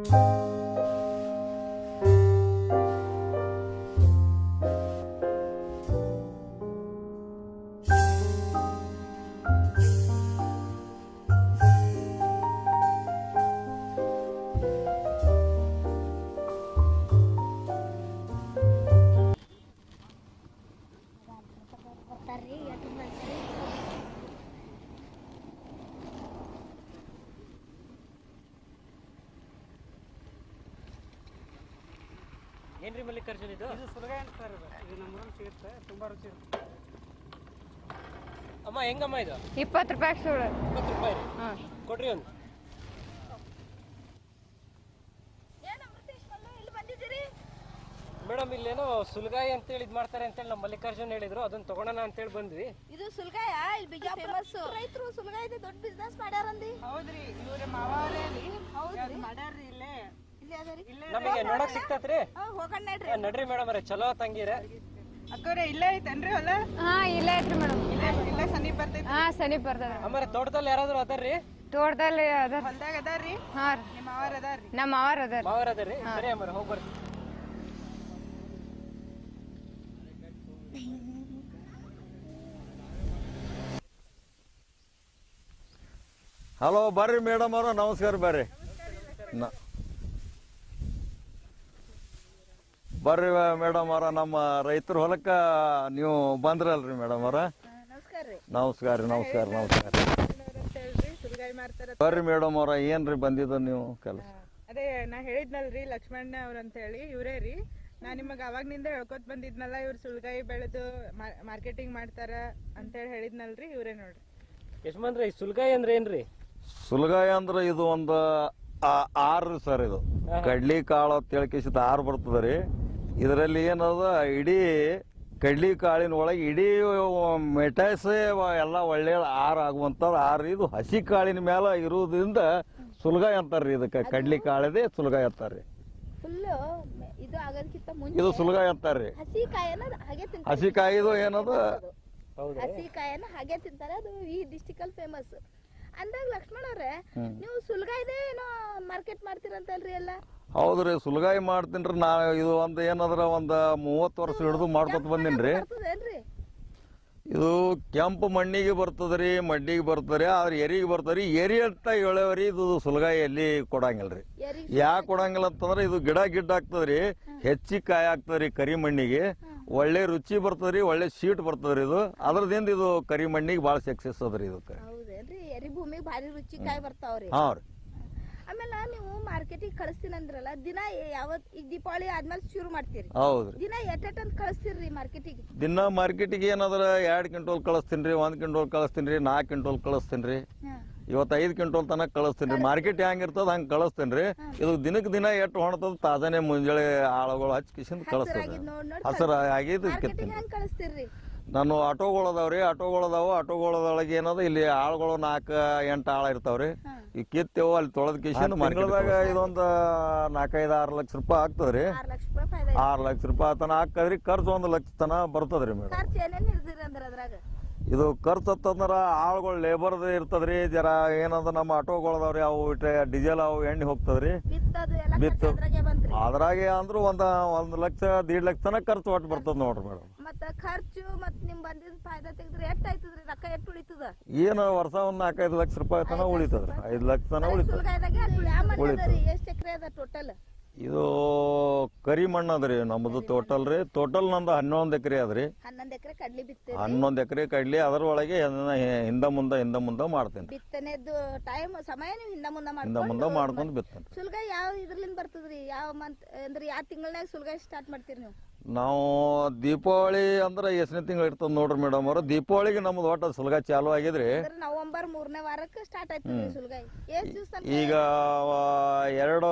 ಬರ್ತಾರ್ರಿ ಎಷ್ಟ್ ಬರ್ತಾರ್ರಿ? ಏನ್ರಿ ಮಲ್ಲಿಕಾರ್ಜುನ್ ಇದು ಇದು ಸುಲಗ ಅಂತ ಸರ್ ಇದು ಇದು ನಮ್ಮೂರಲ್ಲಿ ಸಿಗುತ್ತೆ ತುಂಬ ರುಚಿ ಇರುತ್ತೆ ಅಮ್ಮ ಹೆಂಗಮ್ಮ ಇದು ಇಪ್ಪತ್ತು ರೂಪಾಯಿ ಸುಳ್ಳು ಇಪ್ಪತ್ತು ರೂಪಾಯಿ ರೀ ಹಾಂ ಕೊಡ್ರಿ ಒಂದು ಏನ್ ಅಮೃತೇಶ್ ಮಲ್ಲು ಇಲ್ಲಿ ಬಂದಿದ್ದೀರಿ ಮೇಡಮ್ ಇಲ್ಲೇನೋ ಸುಲ್ಗಾಯಿ ಅಂತೇಳಿ ಇದು ಮಾಡ್ತಾರೆ ಅಂತೇಳಿ ನಮ್ಮ ಮಲ್ಲಿಕಾರ್ಜುನ್ ಹೇಳಿದ್ರು ಅದನ್ನ ತಗೊಳೋಣ ಅಂತೇಳಿ ಬಂದ್ವಿ ಇದು ಸುಲ್ಗಾಯ ಇಲ್ಲಿ ಬಿಜಾ ಫೇಮಸ್ ರೈತರು ಸುಲ್ಗಾಯದ ದೊಡ್ಡ ಬಿಸ್ನೆಸ್ ಮಾಡ್ಯಾರಂದಿ ಹೌದ್ರಿ ಇವ್ರ ಮಾವಾರೇ ರೀ ಹೌದ್ರಿ ಮಾಡ್ಯಾರ್ರಿ ಇಲ್ಲೇ ಇಲ್ಲಿ ಅದರಿ ಇಲ್ಲೇ ನಮಗೆ ನೋಡಕ್ ಸಿಕ್ತತ್ರಿ ಹಾ ಹೋಗಣ್ಣ ನಡ್ರಿ ಆ, ನಡ್ರಿ ಮೇಡಮ್ ಅವ್ರೆ ಚಲೋ ತಂಗಿರ ಅಕ್ಕವ್ರೆ ಇಲ್ಲೇ ಐತೇನ್ರಿ ಹೊಲ ಹಾಂ ಇಲ್ಲೇ ಐತ್ರಿ ಮೇಡಮ್ ಇಲ್ಲೇ ಇಲ್ಲೇ ಸಮೀಪ ಬರ್ತೈತಿ ಹಾಂ ಸಮೀಪ ಬರ್ತದ ಆಮೇಲೆ ತೋಟದಲ್ಲಿ ಯಾರಾದ್ರೂ ಅದಾರ್ರಿ ತೋಟದಲ್ಲಿ ಅದ ಹೊಲ್ದಾಗ ಅದಾರ್ರಿ ಹಾಂ ರೀ ನಿಮ್ಮ ಮಾವಾರ ಅದಾರ್ರಿ ನಮ್ಮ ಮಾವಾರ ಅದಾರ ಮಾವರ ಅದಾರ್ರಿ ಸರಿ ಅಮ್ಮರ ಹೋಗಿ ಬರ್ರಿ ಹಲೋ ಬರ್ರಿ ಮೇಡಮ್ ಅವ್ರ ನಮಸ್ಕಾರ ಬರ್ರಿ ನ- ಬರ್ರಿ ಮೇಡಮ್ ಅವ್ರ ನಮ್ಮ ರೈತರ ಹೊಲಕ್ಕ ನೀವು ಬಂದ್ರಲ್ರಿ ಮೇಡಮ್ ಅವ್ರ ನಮಸ್ಕಾರ ರೀ ನಮಸ್ಕಾರ ರೀ ನಮಸ್ಕಾರ ನಮಸ್ಕಾರ ಅಂತ ಹೇಳ್ರಿ ಸುಲ್ಗಾಯಿ ಮಾರ್ತಾರ ಬರ್ರಿ ಮೇಡಮ್ ಅವ್ರ ಏನ್ರಿ ಬಂದಿದ್ದು ನೀವು ಕೆಲಸ ಅದೇ ನಾ ಹೇಳಿದ್ನಲ್ರಿ ಲಕ್ಷ್ಮಣ್ಣ ಅವ್ರ ಅಂತ ಹೇಳಿ ಇವರೇ ರೀ ನಾ ನಿಮಗೆ ಅವಾಗ್ನಿಂದ ಹೇಳ್ಕೊತ ಬಂದಿದ್ನಲ್ಲ ಇವ್ರು ಸುಲ್ಗಾಯಿ ಬೆಳೆದು ಮಾರ್ಕೆಟಿಂಗ್ ಮಾಡ್ತಾರ ಅಂತೇಳಿ ಹೇಳಿದ್ನಲ್ರಿ ಇವರೇ ನೋಡ್ರಿ ಯಜಮಾನ್ರಿ ಈ ಸುಲ್ಗಾಯಿ ಅಂದ್ರೆ ಏನ್ರಿ ಸುಲಗಾಯಿ ಅಂದ್ರೆ ಇದು ಒಂದು ಆ- ಆರು ಸರ್ ಇದು ಕಡ್ಲಿ ಕಾಳು ಅಂತ ಹೇಳ್ಕೇಸಿದ ಆರು ಬರ್ತದ ರೀ ಇದರಲ್ಲಿ ಏನದ ಇಡೀ ಕಡ್ಲಿ ಕಾಳಿನ ಒಳಗೆ ಇಡೀ ಮೆಟಾಯ್ಸೇ ಎಲ್ಲ ಒಳ್ಳೆ ಆರು ಆಗುವಂಥದ್ದು ಆರು ಇದು ಹಸಿ ಕಾಳಿನ ಮೇಲೆ ಇರುವುದರಿಂದ ಸುಲಗಾಯಿ ಅಂತಾರ್ರಿ ಇದಕ್ಕೆ ಕಡ್ಲಿ ಕಾಳದೇ ಸುಲಗಾಯಿ ಅಂತಾರ್ರಿ ಫುಲ್ ಇದು ಆಗೋದಕ್ಕಿಂತ ಮುಂಚೆ ಇದು ಸುಲಗಾಯಿ ಅಂತಾರ್ರಿ ಹಸಿ ಕಾಯನ್ನ ಹಾಗೆ ತಿಂತಾರೆ ಹಸಿ ಕಾಯಿದು ಏನದ ಹೌದು ಹಸಿ ಕಾಯನ್ನ ಹಾಗೆ ತಿಂತಾರೆ ಅದು ಈ ಡಿಸ್ಟಿಕ್ ಅಲ್ಲಿ ಫೇಮಸ್ ಅಂದಾಗ ಲಕ್ಷ್ಮಣ ಅವ್ರೆ ನೀವು ಸುಲ್ಗಾಯ್ದೆ ಏನೋ ಮಾರ್ಕೆಟ್ ಮಾಡ್ತೀರಂತಲ್ರಿ ಎಲ್ಲ ಹೌದ್ರಿ ಸುಲಗಾಯಿ ಮಾಡ್ತೀನ್ರಿ ನಾ ಇದು ಒಂದು ಏನದ್ರ ಒಂದು ಮೂವತ್ತು ವರ್ಷ ಹಿಡಿದು ಮಾಡ್ಕೊತ ಬಂದೀನಿ ಬರ್ತದೇನ್ರಿ ಇದು ಕೆಂಪು ಮಣ್ಣಿಗೆ ಬರ್ತದ್ರಿ ಮಡ್ಡಿಗೆ ಬರ್ತದ್ರಿ ಆದ್ರೆ ಎರಿಗೆ ಬರ್ತದ್ರಿ ಎರಿ ಅಂತ ಹೇಳವ್ರಿ ಇದು ಸುಲಗಾಯಿ ಎಲ್ಲಿ ಕೊಡಂಗಿಲ್ರಿ ಯಾರಿಗ್ ಯಾಕೆ ಕೊಡಂಗಿಲ್ಲ ಅಂತಂದ್ರೆ ಇದು ಗಿಡ ಗಿಡ್ಡ ಆಗ್ತದ್ರಿ ಹೆಚ್ಚಿಗೆ ಕಾಯಿ ಆಗ್ತದ್ರಿ ಕರಿ ಮಣ್ಣಿಗೆ ಒಳ್ಳೆ ರುಚಿ ಬರ್ತದ್ರಿ ಒಳ್ಳೆ ಶೀಟ್ ಬರ್ತದ್ರಿ ಇದು ಅದ್ರದಿಂದ ಇದು ಕರಿ ಮಣ್ಣಿಗೆ ಭಾಳ ಸಕ್ಸಸ್ ಅದ್ರಿ ಇದಕ್ಕೆ ಹೌದೇನ್ರಿ ಎರಿ ಭೂಮಿಗೆ ಭಾರಿ ರುಚಿ ಕಾಯಿ ಬರ್ತಾವ್ರಿ ಹಾ ರೀ ಆಮೇಲೆ ನೀವು ಮಾರ್ಕೆಟಿಗೆ ಕಳಿಸ್ತೀನಿ ಅಂದ್ರಲ್ಲ ದಿನ ಯಾವತ್ ಈಗ ದೀಪಾವಳಿ ಆದ್ಮೇಲೆ ಶುರು ಮಾಡ್ತೀರಿ ಹೌದ್ರಿ ದಿನ ಎಟ್ಟೆಟ್ ಅಂತ ಕಳಿಸ್ತೀರಿ ಮಾರ್ಕೆಟಿಗೆ ದಿನ ಮಾರ್ಕೆಟಿಗೆ ಏನಾದ್ರ ಎರಡು ಕ್ವಿಂಟಲ್ ಕಳಿಸ್ತೀನಿ ರೀ ಒಂದು ಕ್ವಿಂಟಲ್ ಕಳಿಸ್ತೀನಿ ರೀ ನಾಲ್ಕು ಕ್ವಿಂಟಲ್ ಕಳಿಸ್ತೀನಿ ರೀ ಇವತ್ತು ಐದು ಕ್ವಿಂಟಲ್ ತನಕ ಕಳಿಸ್ತೀನಿ ರೀ ಮಾರ್ಕೆಟ್ ಹೆಂಗಿರ್ತದ ಹಂಗೆ ಕಳಿಸ್ತೀನಿ ರೀ ಇದು ದಿನಕ್ಕೆ ದಿನ ಎಷ್ಟು ಹೊಣ್ತದ ತಾಜಾನೆ ಮುಂಜಾನೆ ಆಳುಗಳು ಹಚ್ಚಿ ಕಿಸಿಂದ ಕಳಿಸ್ತದೆ ಹಸಿರಾಗಿದ್ ನೋಡ್ ನೋಡಿ ಹಸಿರು ಆಗಿದ್ದು ಮಾರ್ಕೆಟಿಗೆ ಕಿತ್ತೀನಿ ಹೆಂಗ್ ಕಳಿಸ್ತೀರಿ ನಾನು ಆಟೋಗಳು ಅದಾವ್ರಿ ಆಟೋಗಳು ಅದಾವ ಆಟೋಗಳದೊಳಗೆ ಏನದ ಇಲ್ಲಿ ಆಳುಗಳು ನಾಲ್ಕು ಎಂಟು ಆಳ ಇರ್ತಾವ್ರಿ ಈ ಕಿತ್ತೇವು ಅಲ್ಲಿ ತೊಳೆದ ಕಿಸಿಂದ ತಿಂಗಳದಾಗ ಇದೊಂದು ನಾಲ್ಕೈದು ಆರು ಲಕ್ಷ ರೂಪಾಯಿ ಆಗ್ತದ್ರಿ ಆರ್ ಲಕ್ಷ ರೂಪಾಯಿ ಫಾಯ್ದಾ ಐತಿ. ಆರು ಲಕ್ಷ ರೂಪಾಯಿ ತನ ಹಾಕದ್ರಿ ಖರ್ಚು ಒಂದು ಲಕ್ಷ ತನ ಬರ್ತದ್ರಿ ಮೇಡಮ್ ಖರ್ಚು ಏನೇನ್ ಹಿಡ್ದಿರಿ ಅಂದ್ರ ಅದ್ರಾಗ ಇದು ಖರ್ಚು ಹತ್ತಂದ್ರ ಆಳುಗಳು ಲೇಬರ್ದು ಇರ್ತದ್ರಿ ಜರ ಏನಂದ್ರ ನಮ್ಮ ಆಟೋಗಳು ಅದಾವ್ರಿ ಅವು ಇಟ್ಟೆ ಡೀಸೆಲ್ ಅವು ಎಣ್ಣೆ ಹೋಗ್ತದ್ರಿ ಬಿತ್ತದು ಎಲ್ಲ ಬಿತ್ತು. ಖರ್ಚು ಅದ್ರಾಗೆ ಬಂತ್ರಿ ಅದ್ರಾಗೆ ಅಂದ್ರು ಒಂದ ಒಂದ್ ಲಕ್ಷ ದೀಡ್ ಲಕ್ಷ ತನಕ ಖರ್ಚು ಒಟ್ಟು ಬರ್ತದ ನೋಡ್ರಿ ಮೇಡಮ್ ಮತ್ತ ಖರ್ಚು ಮತ್ ನಿಮ್ ಬಂದಿದ್ ಫಾಯ್ದಾ ತೆಗೆದ್ರೆ ಎಷ್ಟ್ ಆಯ್ತದ್ರಿ ರೊಕ್ಕ ಎಷ್ಟ್ ಉಳಿತದ ಏನು ವರ್ಷ ಒಂದ್ ನಾಲ್ಕೈದು ಲಕ್ಷ ರೂಪಾಯಿ ತನ ಉಳಿತದ್ರಿ ಐದು ಲಕ್ಷ ತನ ಉಳಿತದ ಸುಲ್ಗಾಯ್ದಾಗೆ ಅಷ್ಟ್ ಉಳಿ- ಆ ಮಣ್ಣ್ ಉಳಿತದ. ಅದರಿ ಎಷ್ಟ್ ಎಕರೆ ಅದ ಟೋಟಲ್ ಇದು ಕರಿ ಮಣ್ಣು ಅದ್ರಿ ನಮ್ಮದು ಟೋಟಲ್ ರೀ ಟೋಟಲ್ ನಂದು ಹನ್ನೊಂದು ಎಕರೆ ಅದ್ರಿ ಹನ್ನೊಂದ್ ಎಕರೆ ಕಡ್ಲಿ ಬಿತ್ತೇರಿ ಹನ್ನೊಂದು ಎಕರೆ ಕಡ್ಲಿ ಅದರೊಳಗೆ ಹಿಂದ ಮುಂದ ಹಿಂದ ಮುಂದ ಮಾಡ್ತೇನೆ ಬಿತ್ತನೆದು ಟೈಮ್ ಸಮಯ ನೀವು ಹಿಂದ ಮುಂದ ಹಿಂದ ಮುಂದ ಮಾಡ್ಕೊಂಡು ಮಾಡ್ಕೊಂಡು ಬಿತ್ತೇನೆ ಸುಲ್ಗಾಯಿ ಯಾವ ಇದ್ರಲಿಂದ ಬರ್ತದ್ರಿ ಯಾವ ಮಂತ್ ಅಂದ್ರೆ ಯಾವ ತಿಂಗಳನ್ಯಾಗ ಸುಲ್ಗಾಯಿ ಸ್ಟಾರ್ಟ್ ಮಾಡ್ತೀರಿ ನೀವು ನಾವು ದೀಪಾವಳಿ ಅಂದ್ರೆ ಎಷ್ಟನೇ ತಿಂಗಳು ಇರ್ತದ ನೋಡ್ರಿ ಮೇಡಮ್ ಅವ್ರ ದೀಪಾವಳಿಗೆ ನಮ್ದು ಒಟ್ಟು ಸುಲಗ ಚಾಲು ಆಗಿದ್ರಿ ಅಂದ್ರೆ ನವೆಂಬರ್ ಮೂರನೇ ವಾರಕ್ಕೆ ಸ್ಟಾರ್ಟ್ ಆಯ್ತದ್ರಿ ಸುಲ್ಗಾಯಿ ಎಷ್ಟ್ ದಿವಸ ತನಕ ಈಗ ಆ, ಎರಡು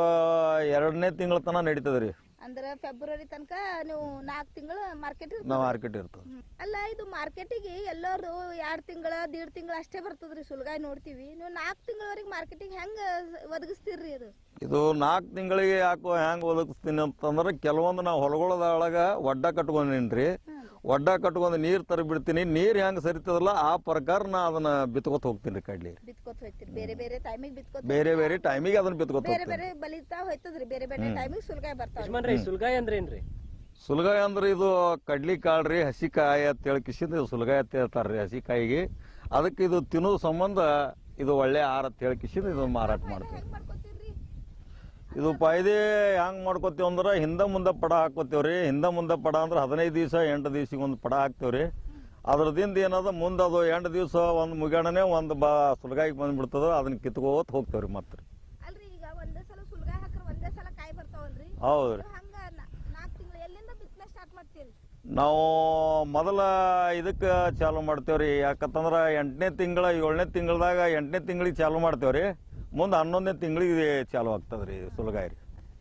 ಎರಡನೇ ತಿಂಗಳ ತನಕ ನಡೀತದ್ರಿ ಅಂದ್ರೆ ಫೆಬ್ರವರಿ ತನಕ ನೀವು ನಾಲ್ಕು ತಿಂಗಳು ಮಾರ್ಕೆಟ್ ನಾವು ಮಾರ್ಕೆಟ್ ಇರ್ತದ ಅಲ್ಲ ಇದು ಮಾರ್ಕೆಟಿಗೆ ಎಲ್ಲರೂ ಎರಡ್ ತಿಂಗಳ ದೀಡ್ ತಿಂಗಳ ಅಷ್ಟೇ ಬರ್ತದ್ರಿ ಸುಲ್ಗಾಯಿ ನೋಡ್ತೀವಿ ನೀವು ನಾಲ್ಕು ತಿಂಗಳವರೆಗೆ ಮಾರ್ಕೆಟಿಗೆ ಹೆಂಗ ಒದಗಿಸ್ತೀರ್ರಿ ಅದು ಇದು ನಾಲ್ಕು ತಿಂಗಳಿಗೆ ಯಾಕೋ ಹ್ಯಾಂಗ ಒದಗಿಸ್ತೀನಿ ಅಂತಂದ್ರೆ ಕೆಲವೊಂದು ನಾವು ಹೊಲಗೊಳದೊಳಗ ಒಡ್ಡ ಕಟ್ಕೊಂಡೇನ್ರಿ ಒಡ್ಡ ಕಟ್ಕೊಂಡು ನೀರ್ ತರ ಬಿಡ್ತೀನಿ ನೀರ್ ಹೆಂಗ್ ಸರಿತದಲ್ಲ ಆ ಪ್ರಕಾರ ನಾ ಅದನ್ನ ಬಿತ್ಕೋತ ಹೋಗ್ತೀನಿ ರೀ ಕಡ್ಲಿ ಬಿತ್ಕೋತ ಹೋಯ್ತಿರಿ ಬೇರೆ ಬೇರೆ ಟೈಮಿಗೆ ಬಿತ್ಕೋತ ಬೇರೆ ಬೇರೆ ಟೈಮಿಗೆ ಅದನ್ನ ಬಿತ್ಕೋತ ಬೇರೆ ಹೋಗ್ತೀನಿ ಬೇರೆ ಬಲಿತಾ ಹೋಯ್ತದ್ರಿ ಬೇರೆ ಬೇರೆ ಟೈಮಿಗೆ ಸುಲ್ಗಾಯಿ ಬರ್ತಾವ ಯಜಮಾನ್ರಿ ಸುಲ್ಗಾಯಿ ಅಂದ್ರೆ ಏನ್ರಿ ಸುಲಗಾಯಿ ಅಂದ್ರೆ ಇದು ಕಡ್ಲಿ ಕಾಳು ರೀ ಹಸಿಕಾಯಿ ಅಂತ ಹೇಳಿ ಕಿಸಿಂದ ಇದು ಸುಲಗಾಯಿ ಅಂತ ಹೇಳ್ತಾರ್ರಿ ಹಸಿಕಾಯಿಗೆ ಅದಕ್ಕೆ ಇದು ತಿನ್ನೋ ಸಂಬಂಧ ಇದು ಒಳ್ಳೆ ಆಹಾರ ಅಂತ ಹೇಳಿ ಕಿಸಿಂದ ಇದು ಮಾರಾಟ ಮಾಡ್ತೀವಿ ಹೆಂಗ್ ಮಾಡ್ಕೋತೀರಿ ಇದು ಫಾಯ್ದೆ ಹೆಂಗ್ ಮಾಡ್ಕೋತೀವಿ ಅಂದ್ರೆ ಹಿಂದ ಮುಂದೆ ಪಡ ಹಾಕೋತೀವ್ರಿ ಹಿಂದ ಮುಂದೆ ಪಡ ಅಂದ್ರೆ ಹದಿನೈದು ದಿವಸ ಎಂಟು ದಿವ್ಸಿಗೆ ಒಂದು ಪಡ ಹಾಕ್ತೇವ್ರಿ ಅದ್ರದಿಂದ ಏನದ ಮುಂದೆ ಅದು ಎಂಟು ದಿವಸ ಒಂದು ಮುಗ್ಯಾಣನೆ ಒಂದು ಬಾ ಸುಲಗಾಯಿಗೆ ಬಂದ್ಬಿಡ್ತದ ಅದನ್ನ ಕಿತ್ಕೋತ ಹೋಗ್ತೇವ್ರಿ ಮತ್ತೆ ಅಲ್ರಿ ಈಗ ಒಂದೇ ಸಲ ಸುಲ್ಗಾಯಿ ಹಾಕ್ರ ಒಂದೇ ಸಲ ಕಾಯಿ ಬರ್ತಾವಲ್ರಿ ಹೌದ್ರಿ ಹಂಗ ನಾಲ್ಕು ತಿಂಗಳು ಎಲ್ಲಿಂದ ಬಿತ್ತನೆ ಸ್ಟಾರ್ಟ್ ಮಾಡ್ತೀರಿ ನಾವು ಮೊದಲ ಇದಕ್ಕೆ ಚಾಲು ಮಾಡ್ತೇವ್ರಿ ಯಾಕಂತಂದ್ರೆ ಎಂಟನೇ ತಿಂಗಳ ಏಳನೇ ತಿಂಗಳದಾಗ ಎಂಟನೇ ತಿಂಗಳಿಗೆ ಚಾಲು ಮಾಡ್ತೇವ್ರಿ ಮುಂದೆ ಹನ್ನೊಂದನೇ ತಿಂಗಳಿಗೆ ಚಾಲು ಆಗ್ತದ್ರಿ ಸುಲಗಾಯಿ ರೀ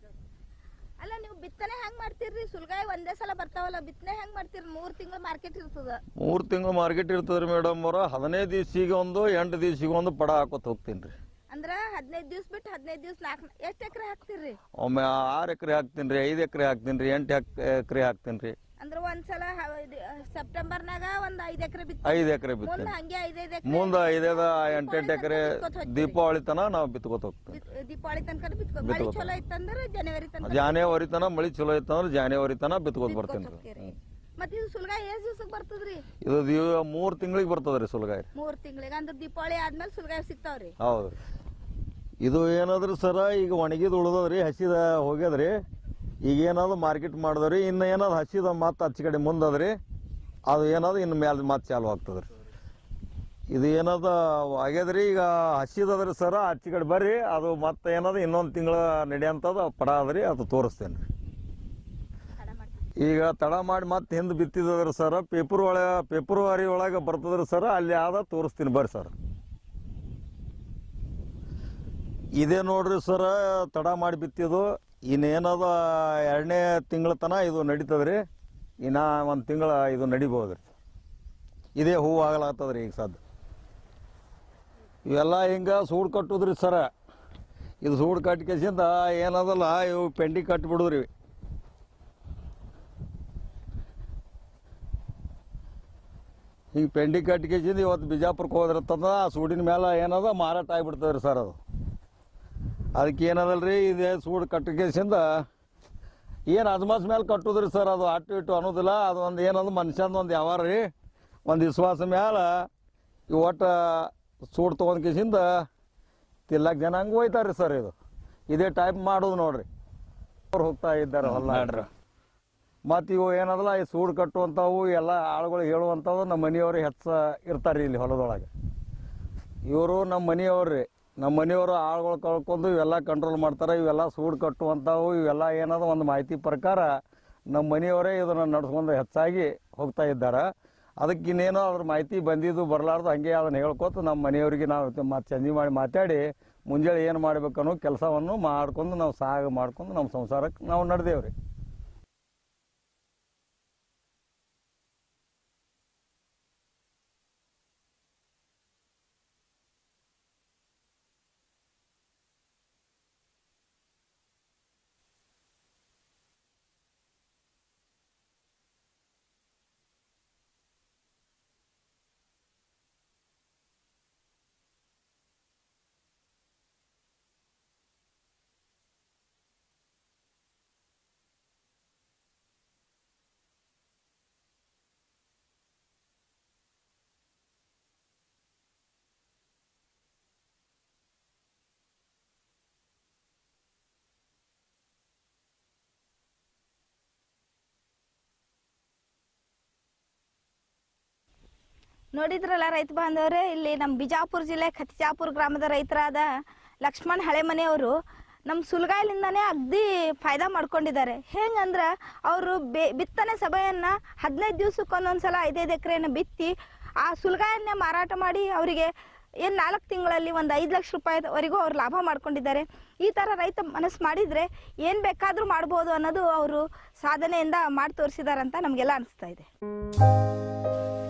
ಅಲ್ಲ ನೀವು ಬಿತ್ತನೆ ಹೆಂಗ್ ಮಾಡ್ತೀರಿ ಸುಲ್ಗಾಯಿ ಒಂದೇ ಸಲ ಬರ್ತಾವಲ್ಲ ಬಿತ್ತನೆ ಹೆಂಗ್ ಮಾಡ್ತೀರಿ ಮೂರ್ ತಿಂಗಳು ಮಾರ್ಕೆಟ್ ಇರ್ತದ ಮೂರು ತಿಂಗಳು ಮಾರ್ಕೆಟ್ ಇರ್ತದ್ರಿ ಮೇಡಮ್ ಅವ್ರ ಹದಿನೈದು ದಿವ್ಸಿಗೆ ಒಂದು ಎಂಟು ದಿವ್ಸಿಗೆ ಒಂದು ಪಡ ಹಾಕೋತ ಹೋಗ್ತೀನಿ ರೀ ಅಂದ್ರ ಹದಿನೈದು ದಿವ್ಸ ಬಿಟ್ಟು ಹದಿನೈದು ದಿವ್ಸ ನಾಲ್ಕು ಎಷ್ಟ್ ಎಕರೆ ಹಾಕ್ತಿರ್ರಿ ಒಮ್ಮೆ ಆರು ಎಕರೆ ಹಾಕ್ತೀನಿ ರೀ ಐದು ಎಕರೆ ಹಾಕ್ತೀನಿ ರೀ ಎಂಟು ಎಕರೆ ಹಾಕ್ತೀನಿ ರೀ ಅಂದ್ರ ಒಂದ್ಸಲ ಸೆಪ್ಟೆಂಬರ್ನಾಗ ಒಂದ್ ಐದ್ ಎಕರೆ ಬಿತ್ತ ಐದು ಎಕರೆ ಮುಂದ ಬಿತ್ತೀನಿ ಹಂಗೆ ಐದೈದ್ ಎಕರೆ ಮುಂದೆ ಐದೈದ ಎಂಟೆಂಟು ಎಕರೆ ದೀಪಾವಳಿ ತನ ನಾವು ಬಿತ್ಕೋತ ಹೋಗ್ತೀವಿ ದೀಪಾವಳಿ ತನಕ ಬಿತ್ಕೊ ಮಳಿ ಬಿತ್ಕೋತ. ಚಲೋ ಇತ್ತಂದ್ರ ಜನವರಿ ತನಕ ಜಾನ್ಯವರಿ ತನ ಮಳಿ ಚಲೋ ಇತ್ತಂದ್ರೆ ಜಾನ್ಯವರಿ ತನ ಬಿತ್ಕೋತ ಬರ್ತೀನಿ ರೀ ಹೋಗ್ತೀರಿ ಮತ್ ಇದು ಸುಲ್ಗಾಯಿ ಎಷ್ಟ್ ದಿವ್ಸಕ್ ಬರ್ತದ್ರಿ ಇದು ದಿವ ಮೂರು ತಿಂಗಳಿಗೆ ಬರ್ತದ್ರಿ ಸುಲಗಾಯಿ ಮೂರ್ ತಿಂಗಳಿಗೆ ಅಂದ್ರ ದೀಪಾವಳಿ ಆದ್ಮೇಲೆ ಸುಲ್ಗಾಯಿ ಸಿಗ್ತಾವ್ರಿ ಹೌದು ಇದು ಏನಾದ್ರಿ ಸರ ಈಗ ಒಣಗಿದ ಉಳ್ದದ್ರಿ ಹಸಿದ ಹೋಗ್ಯದ್ರಿ ಈಗ ಏನಾದ್ರು ಮಾರ್ಕೆಟ್ ಮಾಡಿದ್ರಿ ಇನ್ನು ಏನಾದ್ರು ಹಸಿದ ಮತ್ತೆ ಆಚೆ ಕಡೆ ಮುಂದದ್ರಿ ಅದು ಏನಾದ್ರು ಇನ್ನು ಮ್ಯಾಲ ಮತ್ತೆ ಚಾಲು ಆಗ್ತದ್ರಿ ಇದು ಏನಾದ ಆಗ್ಯದ್ರಿ ಈಗ ಹಸಿದದ್ರಿ ಸರ ಆಚೆ ಕಡೆ ಬರ್ರಿ ಅದು ಮತ್ತೆ ಏನಾದ್ರು ಇನ್ನೊಂದು ತಿಂಗಳ ನಡೆಯಂಥದ್ದು ಪಡ ಅದ್ರಿ ಅದು ತೋರಿಸ್ತೇನೆ ರೀ ತಡ ಮಾಡ್ತೀವಿ ಈಗ ತಡ ಮಾಡಿ ಮತ್ತೆ ಹಿಂದೆ ಬಿತ್ತಿದ್ರಿ ಸರ ಪೇಪರ್ ಒಳ ಫೆಬ್ರವರಿ ಒಳಗೆ ಬರ್ತದ್ರಿ ಸರ್ ಅಲ್ಲಿ ಆದ ತೋರಿಸ್ತೀನಿ ಬರ್ರಿ ಸರ್ ಇದೇ ನೋಡ್ರಿ ಸರ ತಡ ಮಾಡಿ ಬಿತ್ತಿದ್ದು ಇನ್ನೇನದ ಎರಡನೇ ತಿಂಗಳ ತನ ಇದು ನಡೀತದ್ರಿ ಇನ್ನ ಒಂದು ತಿಂಗಳ ಇದು ನಡಿಬೋದ್ರಿ ಇದೇ ಹೂವು ಆಗಲಾಗ್ತದ್ರಿ ಈಗ ಸದ್ ಇವೆಲ್ಲ ಹಿಂಗ ಸೂಡ್ ಕಟ್ಟುದ್ರಿ ಸರ ಇದು ಸೂಡ್ ಕಟ್ಕೇಸಿಂದ ಏನದಲ್ಲ ಇವು ಪೆಂಡಿ ಕಟ್ಬಿಡುದ್ರಿ ಈಗ ಪೆಂಡಿ ಕಟ್ಕೇಸಿಂದ ಇವತ್ತು ಬಿಜಾಪುರಕ್ಕೆ ಹೋದ್ರತ್ತಂದ ಆ ಸೂಡಿನ ಮೇಲೆ ಏನದ ಮಾರಾಟ ಆಗಿಬಿಡ್ತದ್ರಿ ಸರ್ ಅದು ಅದಕ್ಕೆ ಏನದಲ್ರಿ ಇದೇ ಸೂಡು ಕಟ್ಕೇಸಿಂದ ಏನು ಅದ್ಮಾಸ್ ಮೇಲೆ ಕಟ್ಟುದ್ರಿ ಸರ್ ಅದು ಅಟ್ಟು ಇಟ್ಟು ಅನ್ನೋದಿಲ್ಲ ಅದು ಒಂದು ಏನದು ಮನುಷ್ಯಂದು ಒಂದು ಯಾವಾರ ರೀ ಒಂದು ವಿಶ್ವಾಸ ಮ್ಯಾಲ ಈ ಒಟ್ಟು ಸೂಡು ತೊಗೊಂಡ್ ಕೇಸಿಂದ ತಿಲ್ಲಕ್ಕೆ ಜನ ಹಂಗೆ ಹೋಯ್ತಾರ್ರಿ ಸರ್ ಇದು ಇದೇ ಟೈಪ್ ಮಾಡೋದು ನೋಡ್ರಿ ಅವ್ರು ಹೋಗ್ತಾ ಇದ್ದಾರೆ ಹೊಲ ಮತ್ತು ಇವು ಏನದಲ್ಲ ಈ ಸೂಡು ಕಟ್ಟುವಂಥವು ಎಲ್ಲ ಆಳುಗಳು ಹೇಳುವಂಥವು ನಮ್ಮ ಮನೆಯವರು ಹೆಚ್ಚ ಇರ್ತಾರೆ ಇಲ್ಲಿ ಹೊಲದೊಳಗೆ ಇವರು ನಮ್ಮ ಮನೆಯವ್ರಿ ನಮ್ಮ ಮನೆಯವರು ಆಳುಗಳು ಕಳ್ಕೊಂಡು ಇವೆಲ್ಲ ಕಂಟ್ರೋಲ್ ಮಾಡ್ತಾರೆ ಇವೆಲ್ಲ ಸೂಡು ಕಟ್ಟುವಂಥವು ಇವೆಲ್ಲ ಏನದ ಒಂದು ಮಾಹಿತಿ ಪ್ರಕಾರ ನಮ್ಮ ಮನೆಯವರೇ ಇದನ್ನು ನಡ್ಸ್ಕೊಂಡು ಹೆಚ್ಚಾಗಿ ಹೋಗ್ತಾ ಇದ್ದಾರೆ ಅದಕ್ಕೆ ಇನ್ನೇನೋ ಅದ್ರ ಮಾಹಿತಿ ಬಂದಿದ್ದು ಬರಲಾರ್ದು ಹಂಗೆ ಅದನ್ನು ಹೇಳ್ಕೊತ ನಮ್ಮ ಮನೆಯವರಿಗೆ ನಾವು ಮತ್ತೆ ಚಂದಿ ಮಾಡಿ ಮಾತಾಡಿ ಮುಂಜಾನೆ ಏನು ಮಾಡ್ಬೇಕನ್ನೋ ಕೆಲಸವನ್ನು ಮಾಡ್ಕೊಂಡು ನಾವು ಸಾಗ ಮಾಡ್ಕೊಂಡು ನಮ್ಮ ಸಂಸಾರಕ್ಕೆ ನಾವು ನಡೆದೇವ್ರಿ ನೋಡಿದ್ರಲ್ಲ ರೈತ ಬಾಂಧವರೇ ಇಲ್ಲಿ ನಮ್ಮ ಬಿಜಾಪುರ ಜಿಲ್ಲೆ ಖತಿಜಾಪುರ ಗ್ರಾಮದ ರೈತರಾದ ಲಕ್ಷ್ಮಣ್ ಹಳೆಮನೆಯವರು ನಮ್ಮ ಸುಲ್ಗಾಯಿಲಿಂದಾನೇ ಅಗ್ದಿ ಫಾಯ್ದಾ ಮಾಡ್ಕೊಂಡಿದ್ದಾರೆ ಹೆಂಗಂದ್ರ ಅವರು ಬೆ ಬಿತ್ತನೆ ಸಭೆಯನ್ನ ಹದಿನೈದು ದಿವ್ಸಕ್ಕೆ ಒಂದೊಂದ್ಸಲ ಐದೈದು ಎಕರೆನ ಬಿತ್ತಿ ಆ ಸುಲ್ಗಾಯನ್ನೇ ಮಾರಾಟ ಮಾಡಿ ಅವರಿಗೆ ಏನು ನಾಲ್ಕು ತಿಂಗಳಲ್ಲಿ ಒಂದು ಐದು ಲಕ್ಷ ರೂಪಾಯಿವರೆಗೂ ಅವ್ರು ಲಾಭ ಮಾಡ್ಕೊಂಡಿದ್ದಾರೆ ಈ ಥರ ರೈತ ಮನಸ್ಸು ಮಾಡಿದರೆ ಏನು ಬೇಕಾದರೂ ಮಾಡ್ಬೋದು ಅನ್ನೋದು ಅವರು ಸಾಧನೆಯಿಂದ ಮಾಡಿ ತೋರಿಸಿದಾರಂತ ನಮಗೆಲ್ಲ ಅನಿಸ್ತಾ ಇದೆ